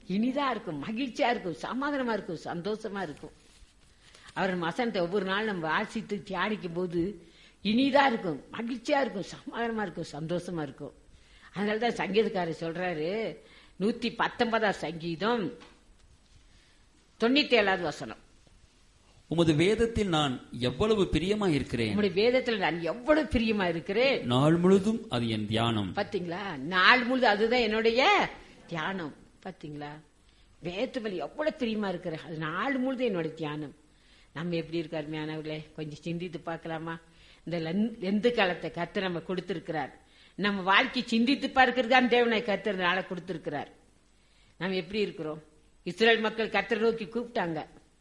இனிதா இருக்கும் மகிழ்ச்சியா இருக்கும் சமாதானமா இருக்கும் சந்தோஷமா இருக்கும் அவர் வசனத்தை ஒவ்வொரு நாள் நம்ம வாசித்து தியானிக்கும் போது இனிதா இருக்கும் மகிழ்ச்சியா இருக்கும் சமாதானமா இருக்கும் சந்தோஷமா இருக்கும் அதனாலதான் சங்கீதக்காரர் சொல்றாரு நூத்தி பத்தொன்பதாம் சங்கீதம் தொண்ணூத்தி ஏழாவது வசனம் உமது வேதத்தில் நான் எவ்வளவு பிரியமா இருக்கிறேன் நம்முடைய வேதத்துல நான் எவ்வளவு பிரியமா இருக்கிறேன் நாள் முழுதும் அது என் தியானம் பாத்தீங்களா நாள் முழுது அதுதான் என்னுடைய தியானம் பாத்தீங்களா வேத்து மேல எவ்வளவு பிரியமா இருக்கிற அது நாள் முழுது என்னோட தியானம் நம்ம எப்படி இருக்க அருமையானவர்களே கொஞ்சம் சிந்தித்து பார்க்கலாமா இந்த லந்- லெந்து காலத்தை கத்து நம்ம கொடுத்திருக்கிறார் நம்ம வாழ்க்கை சிந்தித்து பார்க்கறதுதான் தேவனை கத்தர் நாளை கொடுத்திருக்கிறார் நம்ம எப்படி இருக்கிறோம் இஸ்ரேல் மக்கள் கத்தரை நோக்கி கூப்பிட்டாங்க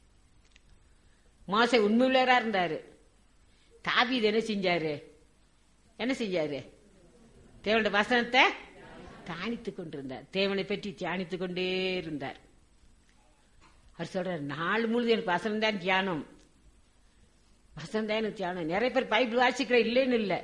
மோசை உண்மையுள்ளவரா இருந்தாரு தாவீது என்ன செஞ்சாரு என்ன செஞ்சாரு தேவனுடைய வசனத்தை தியானித்துக் கொண்டிருந்தார் தேவனை பற்றி தியானித்துக் கொண்டே இருந்தார் அவர் சொல்றார் நாள் முழுது எனக்கு வசனம் தான் தியானம் வசனம் தான் எனக்கு தியானம் நிறைய பேர் பைபிள் வாசிக்கிற இல்லைன்னு இல்லை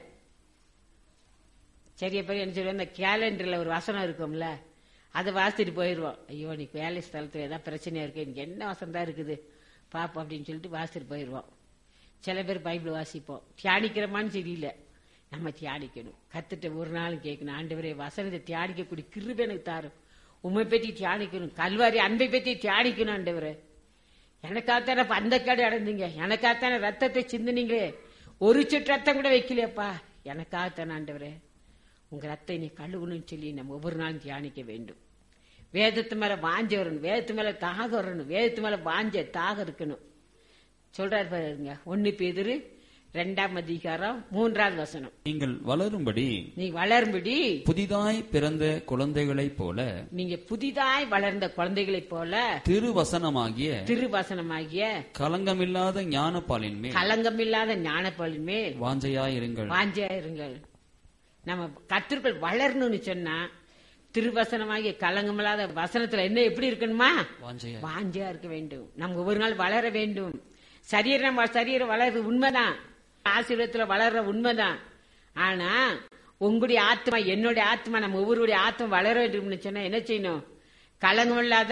சரியா பேர் என்ன சொல்லுவோம் இந்த கேலண்டர்ல ஒரு வசனம் இருக்கும்ல அதை வாசிட்டு போயிடுவோம் ஐயோ நீ வேலை ஸ்தலத்துல ஏதாவது பிரச்சனையா இருக்கு எனக்கு என்ன வசனம் தான் இருக்குது பாப்போம் அப்படின்னு சொல்லிட்டு வாசிட்டு போயிடுவோம் சில பேர் பைபிள் வாசிப்போம் தியானிக்கிறோமான்னு தெரியல நம்ம தியானிக்கணும் கத்துட்ட ஒரு நாளும் கேட்கணும் ஆண்டவரே வசனத்தை தியானிக்கக்கூடிய கிருபை எனக்கு தாரும் உண்மை பற்றி தியானிக்கணும் கல்வாரி அன்பை பற்றி தியானிக்கணும் ஆண்டவரே எனக்காத்தானே அப்ப அந்த கடை அடைந்தீங்க எனக்காத்தானே ரத்தத்தை சிந்தினீங்களே ஒரு சொட்டு ரத்தம் கூட வைக்கலையப்பா எனக்காகத்தானே ஆண்டவரே உங்க ரத்தம் நீ கழுவணும்னு சொல்லி நம்ம ஒவ்வொரு நாளும் தியானிக்க வேண்டும் வேதத்து மேல வாஞ்ச வரணும் வேதத்து மேல தாக வரணும் வேதத்து மேல வாஞ்ச தாக இருக்கணும் சொல்றாரு பாருங்க ஒன்னு பேதிரு ரெண்டாம் அதிகாரம் மூன்றாவது வசனம் நீங்கள் வளரும்படி நீ வளரும்படி புதிதாய் பிறந்த குழந்தைகளைப் போல நீங்க புதிதாய் வளர்ந்த குழந்தைகளைப் போல திருவசனமாகிய திருவசனமாகிய கலங்கமில்லாத ஞானப்பாலின் மேல் களங்கமில்லாத ஞானப்பலின் மேல் வாஞ்சையாயிருங்கள் வாஞ்சியா இருங்கள் நம்ம கத்திற்குள் வளரணும்னு சொன்னா திருவசனமாகிய கலங்கமில்லாத வசனத்துல என்ன எப்படி இருக்கணுமா வாஞ்சையா வாஞ்சியா இருக்க வேண்டும் நம்ம ஒவ்வொரு நாள் வளர வேண்டும் சரீரம் நம்ம சரீரம் வளர்றது உண்மைதான் ஆசீர்வாதத்துல வளர்ற உண்மைதான் ஆனா உங்களுடைய ஆத்மா என்னுடைய ஆத்மா நம்ம ஒவ்வொருடைய ஆத்மா வளர வேண்டும்னு சொன்னா என்ன செய்யணும் கலங்கம் இல்லாத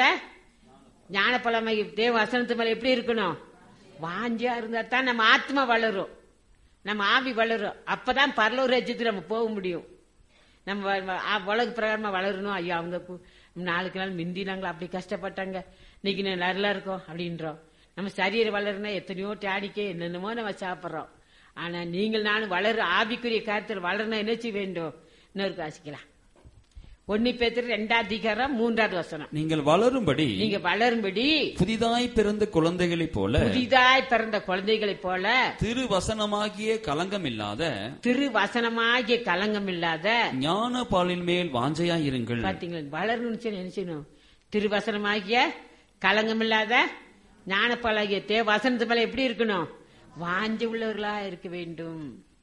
ஞானப்பழமை தேவ வசனத்து மேல எப்படி இருக்கணும் வாஞ்சியா இருந்தா தான் நம்ம ஆத்மா வளரும் நம்ம ஆவி வளரும் அப்பதான் பரலூர் ராஜ்யத்துக்கு நம்ம போக முடியும் நம்ம வ- வ- ஆ- உலக பிரகாரமா வளரணும் ஐயோ அவங்க கு- நாளுக்கு நாள் மிந்தினாங்களா அப்படி கஷ்டப்பட்டாங்க இன்னைக்கு நான் நல்லா இருக்கோம் அப்படின்றோம் நம்ம சரீரம் வளரணும் எத்தனையோ டேடிக்கே என்னென்னமோ நம்ம சாப்பிட்றோம் ஆனா நீங்கள் நானும் வளர ஆவிக்குரிய காரியத்தில் வளரணும் என்ன செய்ய வேண்டும் இன்னொரு வாசிக்கலாம் ஒன்னு பேத்திர ரெண்டாம் அதிகாரம் மூன்றாவது வசனம் நீங்கள் வளரும்படி நீங்க வளரும்படி புதிதாய் பிறந்த குழந்தைகளைப் போல புதிதாய் பிறந்த குழந்தைகளைப் போல திருவசனமாகிய கலங்கமில்லாத திருவசனமாகிய கலங்கம் இல்லாத ஞானப்பாலின் மேல் வாஞ்சையாயிருங்கள் பாத்தீங்களா வளரணும்னு சொல்லி என்ன செய்யணும் திருவசனமாகிய கலங்கமில்லாத ஞானப்பாலாகிய தே வசனத்து மேல எப்படி இருக்கணும் வாஞ்சி உள்ளவர்களா இருக்க வேண்டும்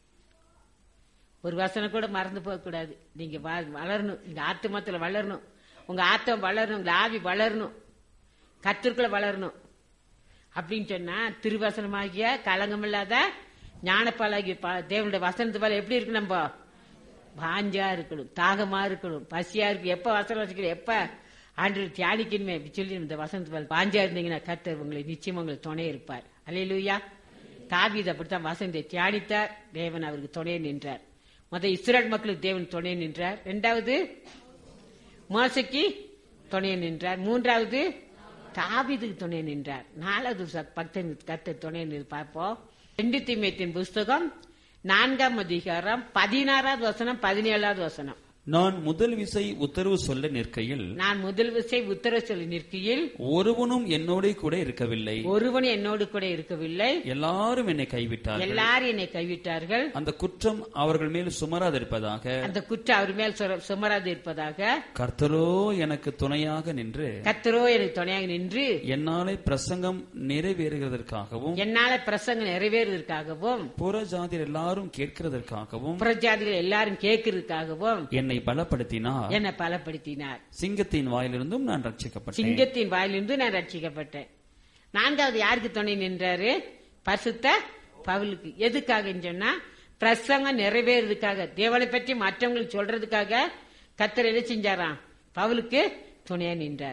ஒரு வசனம் கூட மறந்து போக கூடாது நீங்க வ- வளரணும் இந்த ஆத்துமத்துல வளரணும் உங்க ஆத்தம் வளரணும் உங்க ஆவி வளரணும் கத்திற்குள்ள வளரணும் அப்படின்னு சொன்னா திருவசனமாகிய கலங்கமில்லாத ஞானப்பாலாகிய பா- தேவனுடைய வசனத்து மேல எப்படி இருக்கு நம்ம வாஞ்சா இருக்கணும் தாகமா இருக்கணும் பசியா இருக்கு எப்ப வசனம் வச்சுக்கணும் எப்ப ஆண்டு தியானிக்கணுமே அப்படி சொல்லி இந்த வசனத்து மேல வாஞ்சா இருந்தீங்கன்னா கர்த்தர் உங்களை நிச்சயம் உங்களுக்கு துணை இருப்பார் அல்லேலூயா தாவீது அப்படித்தான் வசனத்தை தியானித்தார் தேவன் அவருக்கு துணை நின்றார் முத இஸ்ரேல் மக்களுக்கு தேவன் துணை நின்றார் இரண்டாவது மோசைக்கு துணை நின்றார் மூன்றாவது தாவீதுக்கு துணை நின்றார் நாலாவது ச- பக்தன் கத்த துணை நின்று பார்ப்போம் ரெண்டு தீமையத்தின் புஸ்தகம் நான்காம் அதிகாரம் பதினாறாவது வசனம் பதினேழாவது வசனம் நான் முதல் விசை உத்தரவு சொல்ல நிற்கையில் நான் முதல் விசை உத்தரவு சொல்லி நிற்கையில் ஒருவனும் என்னோட கூட இருக்கவில்லை ஒருவன் என்னோடு கூட இருக்கவில்லை எல்லாரும் என்னை கைவிட்டார்கள் எல்லாரும் என்னை கைவிட்டார்கள் அந்த குற்றம் அவர்கள் மேல் சுமராதிருப்பதாக அந்த குற்றம் அவர் மேல் சுர- சுமராது இருப்பதாக கர்த்தரோ எனக்கு துணையாக நின்று கத்தரோ எனக்கு துணையாக நின்று என்னாலே பிரசங்கம் நிறைவேறுகிறதற்காகவும் என்னால பிரசங்கம் நிறைவேறுவதற்காகவும் புற ஜாதியர் எல்லாரும் கேட்கிறதற்காகவும் புறஜாதிகள் எல்லாரும் கேட்கறதுக்காகவும் என்னை பலப்படுத்தினார் என்னை பலப்படுத்தினார் சிங்கத்தின் வாயிலிருந்தும் நான் ரட்சிக்கப்பட்டேன் சிங்கத்தின் வாயிலிருந்து நான் ரட்சிக்கப்பட்டேன் நான்காவது யாருக்கு துணை நின்றாரு பரிசுத்த பவுலுக்கு எதுக்காக சொன்னா பிரசங்கம் நிறைவேறதுக்காக தேவனை பற்றி மற்றவங்களுக்கு சொல்றதுக்காக கத்தர் என்ன செஞ்சாராம் பவுலுக்கு துணையா நின்றார்